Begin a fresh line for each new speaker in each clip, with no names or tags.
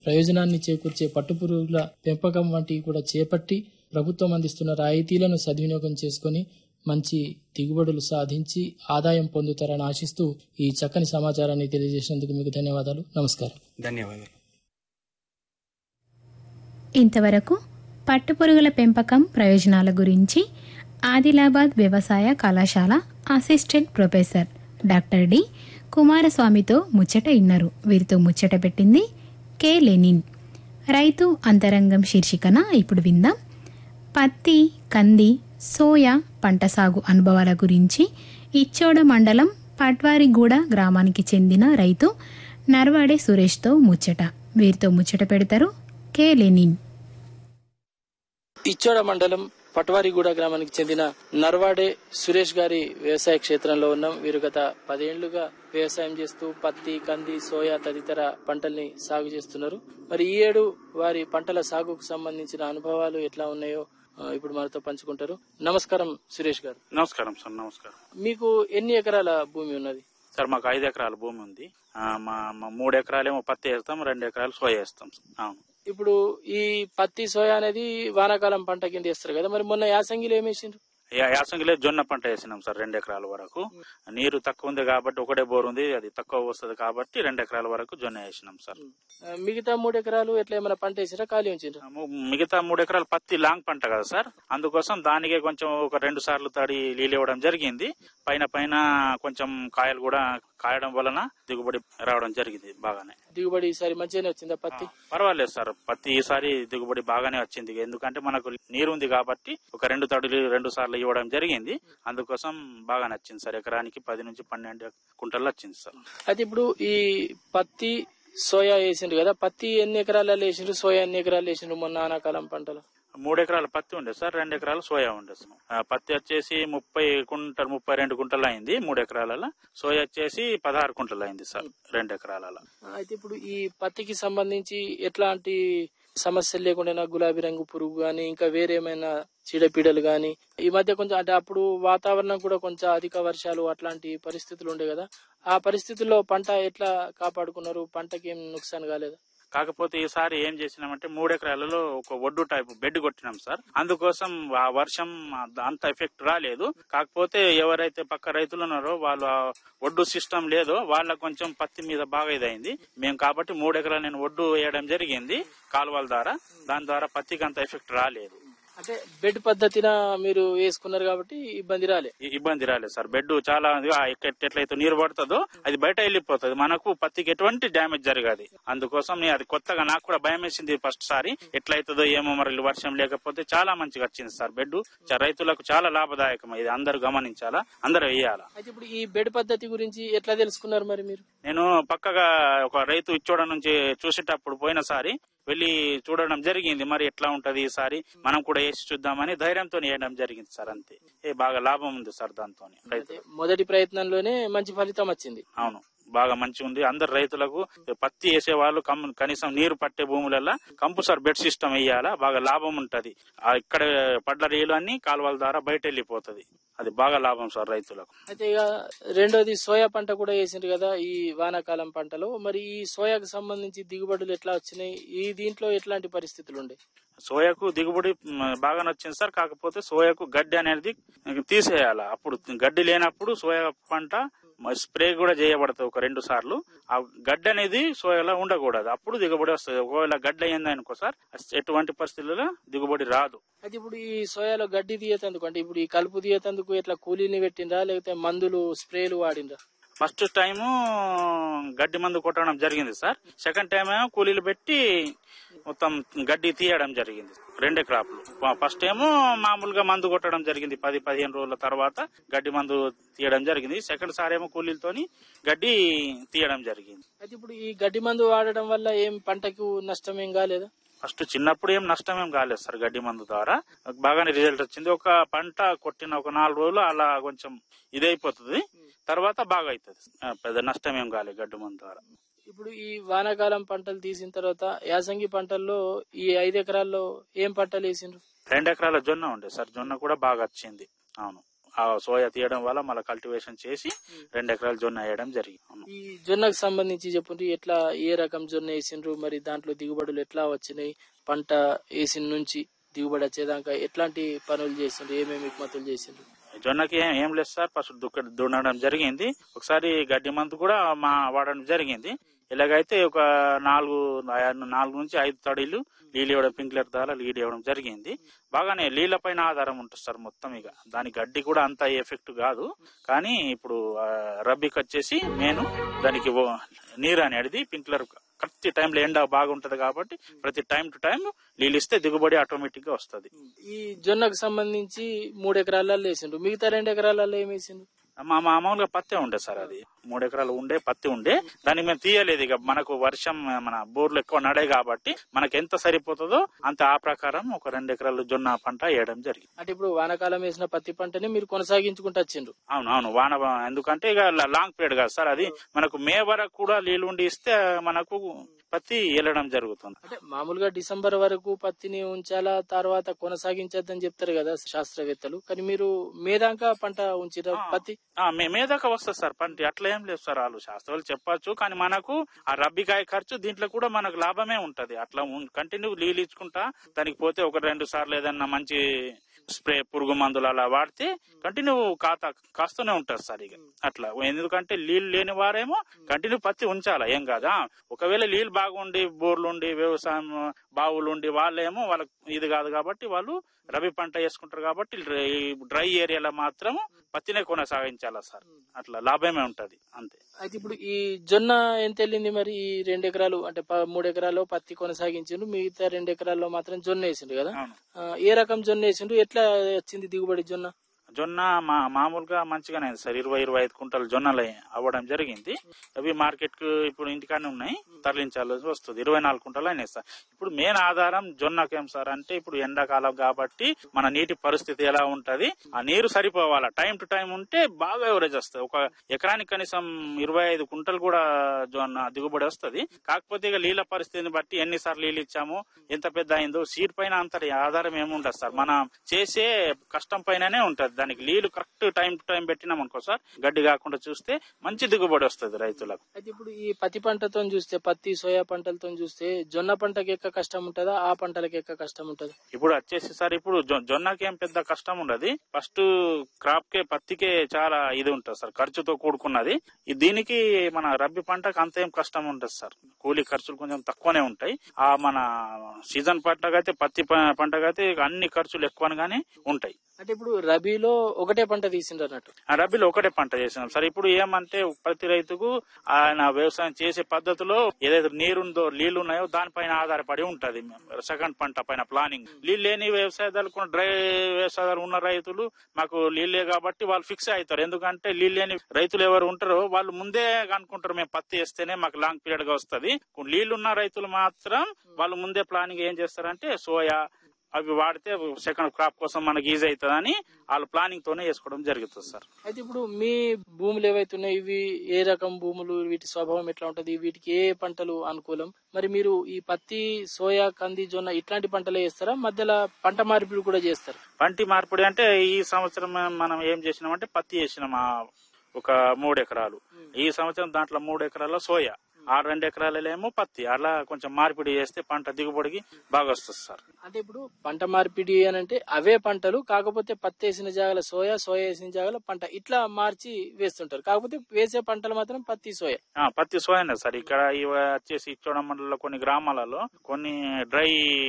ప్రయోజనాన్ని చేకూర్చే పట్టుపురుగుల పెంపకం వంటివి కూడా చేపట్టి ప్రభుత్వం అందిస్తున్న రాయితీలను సద్వినియోగం చేసుకొని మంచి దిగుబడులు సాధించి ఆదాయం పొందుతారని ఆశిస్తూ ఈ చక్కని సమాచారాన్ని తెలియజేసినందుకు మీకు ధన్యవాదాలు నమస్కారం
ధన్యవాదాలు
ఇంతవరకు పట్టుపురుగుల పెంపకం ప్రయోజనాల గురించి ఆదిలాబాద్ వ్యవసాయ కళాశాల అసిస్టెంట్ ప్రొఫెసర్ డాక్టర్ డి కుమారస్వామితో ముచ్చట ఇన్నారు వీరితో ముచ్చట పెట్టింది కె లెనిన్ రైతు అంతరంగం శీర్షికన ఇప్పుడు విందాం పత్తి కంది సోయా పంట సాగు అనుభవాల గురించి ఇచ్చోడ మండలం పట్వారిగూడ గ్రామానికి చెందిన రైతు నర్వాడే సురేష్తో ముచ్చట వీరితో ముచ్చట పెడతారు కె లెనిన్
ఇచ్చోడ మండలం పట్వారిగూడ గ్రామానికి చెందిన నర్వాడే సురేష్ గారి వ్యవసాయ క్షేత్రంలో ఉన్నాం వీరు గత పదేళ్లుగా వ్యవసాయం చేస్తూ పత్తి కంది సోయా తదితర పంటల్ని సాగు చేస్తున్నారు మరి ఈ ఏడు వారి పంటల సాగుకు సంబంధించిన అనుభవాలు ఎట్లా ఉన్నాయో ఆ, ఇప్పుడు మనతో పంచుకుంటారు నమస్కారం సురేష్ గారు
నమస్కారం సార్ నమస్కారం
మీకు ఎన్ని ఎకరాల భూమి ఉన్నది
సార్ మాకు ఐదు ఎకరాల భూమి ఉంది ఆ, మా మా మూడు ఎకరాలేమో పత్తి వేస్తాం రెండు ఎకరాలు సోయా వేస్తాం అవును
ఇప్పుడు ఈ పత్తి సోయా అనేది వానాకాలం పంట కింద వేస్తారు కదా మరి మొన్న యాసంగిలో ఏమేసిండ్రు
యా- యాసంగిలో జొన్న పంట వేసినాం సార్ రెండు ఎకరాల వరకు నీరు తక్కువ ఉంది కాబట్టి ఒకటే బోర్ ఉంది అది తక్కువ వస్తుంది కాబట్టి రెండు ఎకరాల వరకు జొన్న వేసినాం సార్
ఆ, మిగతా మూడు ఎకరాలు ఎట్లా ఏమైనా పంట వేసిరా ఖాళీ ఉంచిండ్రా
ము- మిగతా మూడు ఎకరాలు పత్తి లాంగ్ పంట కదా సార్ అందుకోసం దానికే కొంచెం ఒక రెండు సార్లు తడి నీళ్ళు ఇవ్వడం జరిగింది పైన పైన కొంచెం కాయలు కూడా కాయడం వలన దిగుబడి రావడం జరిగింది బాగానే
దిగుబడి ఈసారి మంచిగానే వచ్చిందా పత్తి
పర్వాలేదు సార్ పత్తి ఈసారి దిగుబడి బాగానే వచ్చింది ఎందుకంటే మనకు నీరు ఉంది కాబట్టి ఒక రెండు తడులు రెండు సార్లు ఇవ్వడం జరిగింది అందుకోసం బాగా నచ్చింది సార్ ఎకరానికి పది నుంచి పన్నెండు కుంటల్లో వచ్చింది సార్
అయితే ఇప్పుడు ఈ పత్తి సోయా వేసిండ్రు కదా పత్తి ఎన్ని ఎకరాలలో వేసిండ్రు సోయా ఎన్ని ఎకరాలు వేసిండ్రు మొన్న ఆనాకాలం పంటలు
మూడు ఎకరాల పత్తి ఉండే సార్ రెండు ఎకరాలు సోయా ఉండే సార్ ఆ, పత్తి వచ్చేసి ముప్పై కుంటలు ముప్పై రెండు కుంటలు అయింది మూడు ఎకరాలలో సోయా వచ్చేసి పదహారు కుంటలు అయింది సార్ రెండు ఎకరాలలో
అయితే ఇప్పుడు ఈ పత్తికి సంబంధించి ఎట్లాంటి సమస్యలు లేకుండా గులాబీ రంగు పురుగు గాని ఇంకా వేరే ఏమైనా చీడపీడలు గాని ఈ మధ్య కొంచెం అంటే అప్పుడు వాతావరణం కూడా కొంచెం అధిక వర్షాలు అట్లాంటి పరిస్థితులు ఉండే కదా ఆ పరిస్థితుల్లో పంట ఎట్లా కాపాడుకున్నారు పంటకి ఏం నుక్సాన్ కాలేదా
కాకపోతే ఈసారి ఏం చేసినామంటే మూడు ఎకరాలలో ఒక ఒడ్డు టైప్ బెడ్ కొట్టినాం సార్ అందుకోసం ఆ వర్షం అంత ఎఫెక్ట్ రాలేదు కాకపోతే ఎవరైతే పక్క రైతులు ఉన్నారో వాళ్ళు ఆ ఒడ్డు సిస్టమ్ లేదో వాళ్ళ కొంచెం పత్తి మీద బాగా ఇదైంది మేము కాబట్టి మూడు ఎకరాలు నేను ఒడ్డు వేయడం జరిగింది కాలువల ద్వారా దాని ద్వారా పత్తికి అంత ఎఫెక్ట్ రాలేదు
అంటే బెడ్ పద్ధతిన మీరు వేసుకున్నారు కాబట్టి ఇబ్బంది రాలే
ఇ- ఇబ్బంది రాలేదు సార్ బెడ్ చాలా ఆ ఎక్క- ఎట్లయితే నీరు పడుతుందో అది బయట వెళ్ళిపోతుంది మనకు పత్తికి ఎటువంటి డ్యామేజ్ జరగదు అందుకోసం నేను అది కొత్తగా నాకు కూడా భయం వేసింది ఫస్ట్ సారి ఎట్లయితుందో ఏమో మరి వర్షం లేకపోతే చాలా మంచిగా వచ్చింది సార్ బెడ్ చ- రైతులకు చాలా లాభదాయకం ఇది అందరూ గమనించాలా అందరూ వేయాలా
అయితే ఇప్పుడు ఈ బెడ్ పద్ధతి గురించి ఎట్లా తెలుసుకున్నారు మరి మీరు
నేను పక్కగా ఒక రైతు ఇచ్చోడ నుంచి చూసేటప్పుడు పోయినసారి వెళ్ళి చూడడం జరిగింది మరి ఎట్లా ఉంటది ఈసారి మనం కూడా వేసి చూద్దామని ధైర్యంతో వేయడం జరిగింది సార్ అంతే ఏ బాగా లాభం ఉంది సార్ దాంతో రైతు
మొదటి ప్రయత్నంలోనే మంచి ఫలితం వచ్చింది
అవును బాగా మంచిగా ఉంది అందరు రైతులకు పత్తి వేసే వాళ్ళు కమ్- కనీసం నీరు పట్టే భూములలో కంపల్సరీ బెడ్ సిస్టమ్ వేయాలా బాగా లాభం ఉంటది ఆ ఇక్కడ పడ్డ రేలు అన్ని కాలువల ద్వారా బయట వెళ్ళిపోతది అది బాగా లాభం సార్ రైతులకు
అయితే ఇక రెండోది సోయా పంట కూడా వేసిండ్రు కదా ఈ వానాకాలం పంటలో మరి ఈ సోయాకు సంబంధించి దిగుబడులు ఎట్లా వచ్చినాయి ఈ దీంట్లో ఎట్లాంటి పరిస్థితులు ఉండే
సోయాకు దిగుబడి మ్, బాగానే వచ్చింది సార్ కాకపోతే సోయాకు గడ్డి అనేది తీసేయాలి అప్పుడు గడ్డి లేనప్పుడు సోయా పంట మ- స్ప్రే కూడా చేయబడుతుంది ఒక రెండు సార్లు ఆ గడ్డి అనేది సోయాలో ఉండకూడదు అప్పుడు దిగుబడి వస్తుంది ఒకవేళ గడ్డి అయింది అనుకో సార్ ఎటువంటి పరిస్థితుల్లో దిగుబడి రాదు
అయితే ఇప్పుడు ఈ సోయాలో గడ్డి తీయతందుకు అంటే ఇప్పుడు ఈ కలుపు తీయతందుకు ఎట్లా కూలీని పెట్టిండ్రా లేకపోతే మందులు స్ప్రేలు వాడిండ్రా
ఫస్ట్ టైము గడ్డి మందు కొట్టడం జరిగింది సార్ సెకండ్ టైం ఏమో కూలీలు పెట్టి మొత్తం గడ్డి తీయడం జరిగింది రెండే క్రాప్లు ఫస్ట్ ఏమో మామూలుగా మందు కొట్టడం జరిగింది పది పదిహేను రోజుల తర్వాత గడ్డి మందు తీయడం జరిగింది సెకండ్ సార్ ఏమో కూలీలతోని గడ్డి తీయడం జరిగింది
అయితే ఇప్పుడు ఈ గడ్డి మందు వాడడం వల్ల ఏం పంటకు నష్టం ఏం కాలేదా
ఫస్ట్ చిన్నప్పుడు ఏం నష్టం ఏం కాలేదు సార్ గడ్డి మందు ద్వారా బాగానే రిజల్ట్ వచ్చింది ఒక పంట కొట్టిన ఒక నాలుగు రోజులు అలా కొంచెం ఇదైపోతుంది తర్వాత బాగా అవుతుంది పెద్ద నష్టం ఏం కాలేదు గడ్డి మందు ద్వారా
ఇప్పుడు ఈ వానాకాలం పంటలు తీసిన తర్వాత యాసంగి పంటల్లో ఈ ఐదు ఎకరాల్లో ఏం పంటలు వేసిండ్రు
రెండు ఎకరాల జొన్న ఉండే సార్ జొన్న కూడా బాగా వచ్చింది అవును ఆ సోయా తీయడం వల్ల మళ్ళీ కల్టివేషన్ చేసి రెండు ఎకరాల జొన్న వేయడం జరిగింది అవును.
ఈ జొన్నకు సంబంధించి చెప్పండి ఎట్లా ఏ రకం జొన్న వేసిండ్రు మరి దాంట్లో దిగుబడులు ఎట్లా వచ్చినాయి పంట వేసిన నుంచి దిగుబడి వచ్చేదాకా ఎట్లాంటి పనులు చేసిండ్రు ఏమేమి ఎగుమతులు చేసిండ్రు
జొన్నకి ఏం ఏం లేదు సార్ ఫస్ట్ దుక్క దున్నడం జరిగింది ఒకసారి గడ్డి మందు కూడా మా వాడడం జరిగింది ఇలాగైతే ఒక నాలుగు నాలుగు నుంచి ఐదు తడిలు నీళ్ళు ఇవ్వడం పింక్లర్ ద్వారా నీళ్ళు ఇవ్వడం జరిగింది బాగానే నీళ్ళ పైన ఆధారం ఉంటుంది సార్ మొత్తం ఇక దాని గడ్డి కూడా అంత ఎఫెక్ట్ కాదు కానీ ఇప్పుడు ఆ, రబ్బీకి వచ్చేసి నేను దానికి ఓ- నీరు అనేది పింక్లర్ కరెక్ట్ టైంలో ఎండ బాగుంటది కాబట్టి ప్రతి టైం టు టైం నీళ్ళు ఇస్తే దిగుబడి ఆటోమేటిక్ గా వస్తుంది
ఈ జొన్నకు సంబంధించి మూడు ఎకరాలలో వేసిండ్రు మిగతా రెండు ఎకరాలలో ఏం వేసిండ్రు
మా మామూలుగా పత్తి ఉండే సార్ అది మూడు ఎకరాలు ఉండే పత్తి ఉండే దానికి మేము తీయలేదు ఇక మనకు వర్షం మన బోర్లు ఎక్కువ నడే కాబట్టి మనకి ఎంత సరిపోతుందో అంత ఆ ప్రకారం ఒక రెండు ఎకరాలు జొన్న పంట వేయడం జరిగింది
అంటే ఇప్పుడు వానాకాలం వేసిన పత్తి పంటని మీరు కొనసాగించుకుంటూ వచ్చిండ్రు
అవును అవును వాన ఎందుకంటే ఇక లాంగ్ పీరియడ్ కాదు సార్ అది మనకు మే వరకు కూడా నీళ్ళు ఉండి ఇస్తే మనకు పత్తి వెళ్ళడం జరుగుతుంది
అంటే మామూలుగా డిసెంబర్ వరకు పత్తిని ఉంచాలా తర్వాత కొనసాగించొద్దని చెప్తారు కదా శాస్త్రవేత్తలు కానీ మీరు మేదాకా పంట ఉంచిరా పత్తి
ఆ, మే మే దాకా వస్తుంది సార్ పంట అట్లా ఏం లేదు సార్ వాళ్ళు శాస్త్రాలు చెప్పచ్చు కానీ మనకు ఆ రబ్బికాయ ఖర్చు దీంట్లో కూడా మనకు లాభమే ఉంటది అట్లా కంటిన్యూ నీళ్ళు ఇచ్చుకుంటా దానికి పోతే ఒక రెండు సార్లు ఏదన్నా మంచి స్ప్రే పురుగు మందులు అలా వాడితే కంటిన్యూ కాత కాస్తూనే ఉంటది సార్ ఇక అట్లా ఎందుకంటే నీళ్ళు లేని వారేమో కంటిన్యూ పత్తి ఉంచాలా ఏం కాదా ఒకవేళ నీళ్ళు బాగుండి బోర్లు ఉండి వ్యవసాయం బావులు ఉండి వాళ్ళేమో వాళ్ళకి ఇది కాదు కాబట్టి వాళ్ళు రబీ పంట వేసుకుంటారు కాబట్టి డ్రై ఏరియాలో మాత్రం పత్తినే కొనసాగించాలా సార్ అట్లా లాభమే ఉంటది అంతే
అయితే ఇప్పుడు ఈ జొన్న ఎంత వెళ్ళింది మరి ఈ రెండు ఎకరాలు అంటే ప- మూడు ఎకరాల్లో పత్తి కొనసాగించిండ్రు మిగతా రెండు ఎకరాల్లో మాత్రం జొన్న వేసిండ్రు కదా
అవును
ఆ, ఏ రకం జొన్న వేసిండ్రు ఎట్లా వచ్చింది దిగుబడి జొన్న
జొన్న మా మామూలుగా మంచిగానే ఉంది సార్ ఇరవై ఇరవై ఐదు కుంటలు జొన్నలు అవ్వడం జరిగింది అవి మార్కెట్ కు ఇప్పుడు ఇంటికానే ఉన్నాయి తరలించాల్సి వస్తుంది ఇరవై నాలుగు కుంటలు అయినాయి సార్ ఇప్పుడు మెయిన్ ఆధారం జొన్నకేం సార్ అంటే ఇప్పుడు ఎండాకాలం కాబట్టి మన నీటి పరిస్థితి ఎలా ఉంటది ఆ నీరు సరిపోవాలా టైం టు టైం ఉంటే బాగా ఎవరేజ్ వస్తుంది ఒక ఎకరానికి కనీసం ఇరవై ఐదు కుంటలు కూడా జొన్న దిగుబడి వస్తుంది కాకపోతే ఇక నీళ్ళ పరిస్థితిని బట్టి ఎన్నిసార్లు నీళ్ళు ఇచ్చాము ఎంత పెద్ద అయిందో సీడ్ పైన అంత ఆధారం ఏముండదు సార్ మనం చేసే కష్టం పైననే ఉంటది దానికి నీళ్లు కరెక్ట్ టైం టు టైం పెట్టినాం అనుకో సార్ గడ్డి కాకుండా చూస్తే మంచి దిగుబడి వస్తుంది రైతులకు
అయితే ఇప్పుడు ఈ పత్తి పంటతో చూస్తే పత్తి సోయా పంటలతో చూస్తే జొన్న పంటకి ఎక్క కష్టం ఉంటుందా ఆ పంటలకి ఎక్క కష్టం ఉంటుందా
ఇప్పుడు వచ్చేసి సార్ ఇప్పుడు జొ- జొన్నకి ఏం పెద్ద కష్టం ఉండదు ఫస్ట్ క్రాప్ కే పత్తికే చాలా ఇది ఉంటుంది సార్ ఖర్చుతో కూడుకున్నది ఈ దీనికి మన రబ్బీ పంటకు అంత ఏం కష్టం ఉండదు సార్ కూలీ ఖర్చులు కొంచెం తక్కువనే ఉంటాయి ఆ మన సీజన్ పంటకైతే పత్తి ప- పంటకైతే అన్ని ఖర్చులు ఎక్కువగానే ఉంటాయి
అంటే ఇప్పుడు రబీలో ఒకటే పంట తీసిండ్రు అన్నట్టు
ఆ రబీలో ఒకటే పంట చేసినాం సార్ ఇప్పుడు ఏమంటే ప్రతి రైతుకు ఆయన వ్యవసాయం చేసే పద్ధతిలో ఏదైతే నీరుందో నీళ్లు ఉన్నాయో దానిపైన ఆధారపడి ఉంటది సెకండ్ పంట పైన ప్లానింగ్ నీళ్ళు లేని వ్యవసాయదారులు డ్రై వ్యవసాయదారు ఉన్న రైతులు మాకు నీళ్ళే కాబట్టి వాళ్ళు ఫిక్స్ అవుతారు ఎందుకంటే నీళ్ళు లేని రైతులు ఎవరు ఉంటారో వాళ్ళు ముందే అనుకుంటారు మేము పత్తి వేస్తేనే మాకు లాంగ్ పీరియడ్ గా వస్తుంది నీళ్లున్న రైతులు మాత్రం వాళ్ళు ముందే ప్లానింగ్ ఏం చేస్తారంటే సోయా అవి వాడితే సెకండ్ క్రాప్ కోసం మనకి ఈజీ అవుతుందని వాళ్ళు ప్లానింగ్ తోనే వేసుకోవడం జరుగుతుంది సార్
అయితే ఇప్పుడు మీ భూములు ఏవైతే ఉన్నాయో ఇవి ఏ రకం భూములు వీటి స్వభావం ఎట్లా ఉంటది వీటికి ఏ పంటలు అనుకూలం మరి మీరు ఈ పత్తి సోయా కంది జొన్న ఇట్లాంటి పంటలే వేస్తారా మధ్యలో పంట మార్పిడి కూడా చేస్తారు
పంటి మార్పిడి అంటే ఈ సంవత్సరం మనం ఏం చేసినామంటే పత్తి వేసినాం ఆ ఒక మూడు ఎకరాలు ఈ సంవత్సరం దాంట్లో మూడు ఎకరాల సోయా ఆ రెండు ఎకరాలలో పత్తి అలా కొంచెం మార్పిడి చేస్తే పంట దిగుబడికి బాగా వస్తుంది సార్
అంటే ఇప్పుడు పంట మార్పిడి అని అంటే అవే పంటలు కాకపోతే పత్తి వేసిన జాగల సోయా సోయా వేసిన జాగల పంట ఇట్లా మార్చి వేస్తుంటారు కాకపోతే వేసే పంటలు మాత్రం పత్తి సోయా
ఆ, పత్తి సోయానే సార్ ఇక్కడ ఇవి వచ్చేసి ఇచ్చోడ మండలంలో కొన్ని గ్రామాలలో కొన్ని డ్రై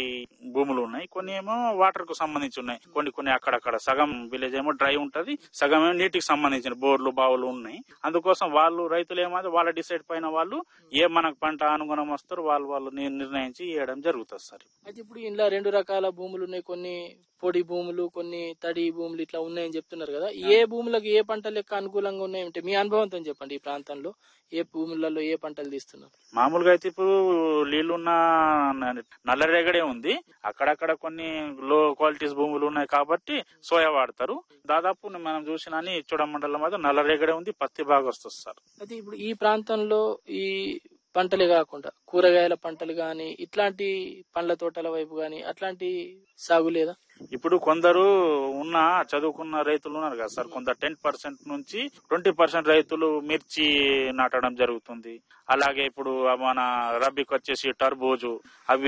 భూములు ఉన్నాయి కొన్ని ఏమో వాటర్ కు సంబంధించి ఉన్నాయి కొన్ని కొన్ని అక్కడక్కడ సగం విలేజ్ ఏమో డ్రై ఉంటది సగం ఏమో నీటికి సంబంధించిన బోర్లు బావులు ఉన్నాయి అందుకోసం వాళ్ళు రైతులు ఏమైతే వాళ్ళ డిసైడ్ పైన వాళ్ళు ఏ మనకు పంట అనుగుణం వస్తారో వాళ్ళు వాళ్ళు ని- నిర్ణయించి వేయడం జరుగుతుంది సార్
అయితే ఇప్పుడు ఇంట్లో రెండు రకాల భూములు ఉన్నాయి కొన్ని పొడి భూములు కొన్ని తడి భూములు ఇట్లా ఉన్నాయని చెప్తున్నారు కదా ఏ భూములకు ఏ పంటలు లెక్క అనుకూలంగా ఉన్నాయంటే మీ అనుభవంతో చెప్పండి ఈ ప్రాంతంలో ఏ భూములలో ఏ పంటలు తీస్తున్నారు
మామూలుగా అయితే ఇప్పుడు నీళ్లున్న న- నల్లరేగడే ఉంది అక్కడక్కడ కొన్ని లో క్వాలిటీస్ భూములు ఉన్నాయి కాబట్టి సోయా వాడతారు దాదాపు మనం చూసిన చూడ మండలం అయితే నల్లరేగడే ఉంది పత్తి బాగా వస్తుంది సార్
అయితే ఇప్పుడు ఈ ప్రాంతంలో ఈ పంటలే కాకుండా కూరగాయల పంటలు గాని ఇట్లాంటి పండ్ల తోటల వైపు గాని అట్లాంటి సాగు లేదా
ఇప్పుడు కొందరు ఉన్న చదువుకున్న రైతులు ఉన్నారు కదా సార్ కొందరు టెన్ పర్సెంట్ నుంచి ట్వంటీ పర్సెంట్ రైతులు మిర్చి నాటడం జరుగుతుంది అలాగే ఇప్పుడు మన రబీకి వచ్చేసి టర్బూజు అవి